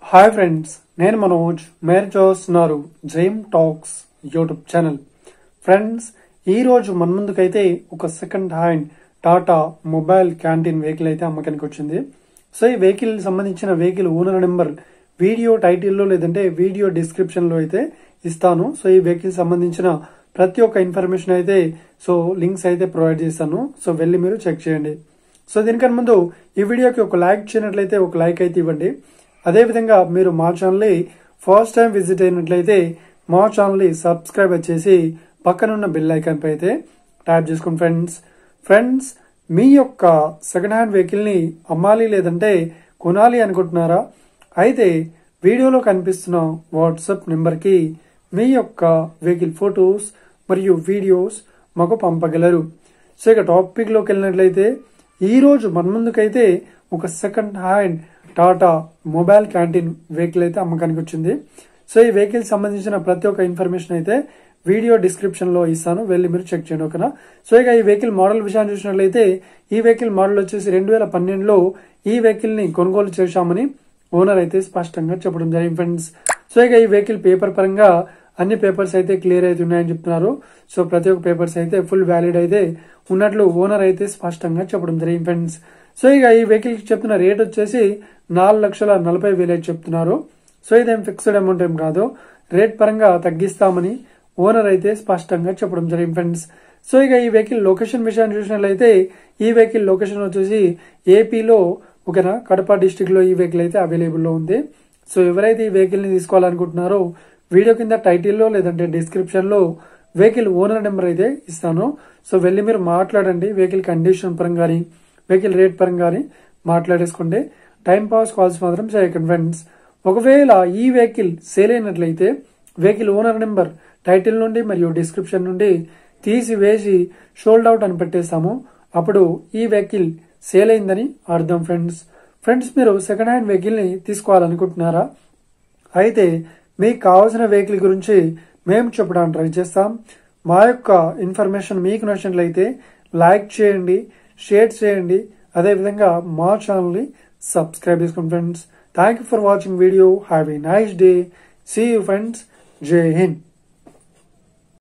hi friends నేను మనోజ్ మీరు చూస్తున్నారు dream talks YouTube channel friends ఈ రోజు మన ముందుకైతే ఒక second hand Tata mobile canteen vehicle అయితే అమ్మకానికి వచ్చింది సో ఈ వెహికల్ సంబంధించిన వెహికల్ ఓనర్ నెంబర్ వీడియో టైటిల్లో లేదంటే వీడియో డిస్క్రిప్షన్ లో అయితే ఇస్తాను సో ఈ వెహికల్ సంబంధించిన ప్రతి ఒక్క ఇన్ఫర్మేషన్ అయితే సో లింక్స్ అయితే ప్రొవైడ్ చేస్తాను సో వెళ్ళి మీరు చెక్ చేయండి సో దీనికన్నా ముందు ఈ వీడియోకి ఒక లైక్ చేయనట్లయితే ఒక లైక్ అయితే ఇవ్వండి అదేవిధంగా మీరు మా ఛానల్ని ఫస్ట్ టైం విజిట్ అయినట్లయితే మా ఛానల్ని సబ్స్క్రైబ్ చేసి పక్కనున్న బెల్ ఐకాన్ పై అయితే ట్యాప్ చేసుకోండి ఫ్రెండ్స్ ఫ్రెండ్స్ మీ యొక్క సెకండ్ హ్యాండ్ వెహికల్ని అమ్మాలి లేదంటే కొనాలి అనుకుంటున్నారా అయితే వీడియోలో కనిపిస్తున్న వాట్సాప్ నెంబర్కి మీ యొక్క వెహికల్ ఫొటోస్ మరియు వీడియోస్ మాకు పంపగలరు సో ఇక టాపిక్లోకి వెళ్ళినట్లయితే ఈ రోజు మన ముందుకైతే ఒక second hand Tata mobile canteen vehicle అయితే అమ్మకానికి వచ్చింది సో ఈ వెహికల్ సంబంధించిన ప్రతి ఒక్క ఇన్ఫర్మేషన్ అయితే వీడియో డిస్క్రిప్షన్ లో ఇస్తాను వెళ్ళి మీరు చెక్ చేయండి ఓకేనా సో ఇక ఈ వెహికల్ మోడల్ విషయాన్ని చూసినట్లయితే ఈ వెహికల్ మోడల్ వచ్చేసి రెండు వేల పన్నెండులో ఈ వెహికల్ ని కొనుగోలు చేశామని ఓనర్ అయితే స్పష్టంగా చెప్పడం జరిగింది ఫ్రెండ్స్ సో ఇక ఈ వెహికల్ పేపర్ పరంగా అన్ని పేపర్స్ అయితే క్లియర్ అయితే ఉన్నాయని చెప్తున్నారు సో ప్రతి ఒక్క పేపర్స్ అయితే ఫుల్ వ్యాలిడ్ అయితే ఉన్నట్లు ఓనర్ అయితే స్పష్టంగా చెప్పడం జరిగింది ఫ్రెండ్స్ సో ఇక ఈ వెహికల్ కి చెప్తున్న రేట్ వచ్చేసి నాలుగు లక్షల నలభై వేలు అయితే చెప్తున్నారు సో ఇదేం ఫిక్స్డ్ అమౌంట్ ఏం కాదు రేట్ పరంగా తగ్గిస్తామని ఓనర్ అయితే స్పష్టంగా చెప్పడం జరిగింది ఫ్రెండ్స్ సో ఇక ఈ వెహికల్ లొకేషన్ విషయాన్ని చూసినట్లయితే ఈ వెహికల్ లొకేషన్ వచ్చేసి ఏపీలో ఓకేనా కడప డిస్టిక్ లో ఈ వెహికల్ అయితే అవైలబుల్ లో ఉంది సో ఎవరైతే ఈ వెహికల్ ని తీసుకోవాలనుకుంటున్నారో వీడియో కింద టైటిల్లో లేదంటే డిస్క్రిప్షన్ లో వెహికల్ ఓనర్ నెంబర్ అయితే ఇస్తాను సో వెళ్ళి మీరు మాట్లాడండి వెహికల్ కండిషన్ పరంగా కానీ వెహికల్ రేట్ పరంగా కానీ మాట్లాడేసుకోండి టైం పాస్ కాల్స్ మాత్రం చేయకండి ఫ్రెండ్స్ ఒకవేళ ఈ వెహికల్ సేల్ అయినట్లయితే వెహికల్ ఓనర్ నెంబర్ టైటిల్ నుండి మరియు డిస్క్రిప్షన్ నుండి తీసివేసి షోల్డ్ అవుట్ అని పెట్టేస్తాము అప్పుడు ఈ వెహికల్ సేల్ అయిందని అర్థం ఫ్రెండ్స్ ఫ్రెండ్స్ మీరు సెకండ్ హ్యాండ్ వెహికల్ ని తీసుకోవాలనుకుంటున్నారా అయితే మీకు కావాల్సిన వెహికల్ గురించి మేము చెప్పడానికి ట్రై చేస్తాం మా యొక్క ఇన్ఫర్మేషన్ మీకు నచ్చినట్లయితే లైక్ చేయండి షేర్ చేయండి అదేవిధంగా మా ఛానల్ని సబ్స్క్రైబ్ చేసుకోండి friends thank you for watching video have a nice day see you friends Jai Hind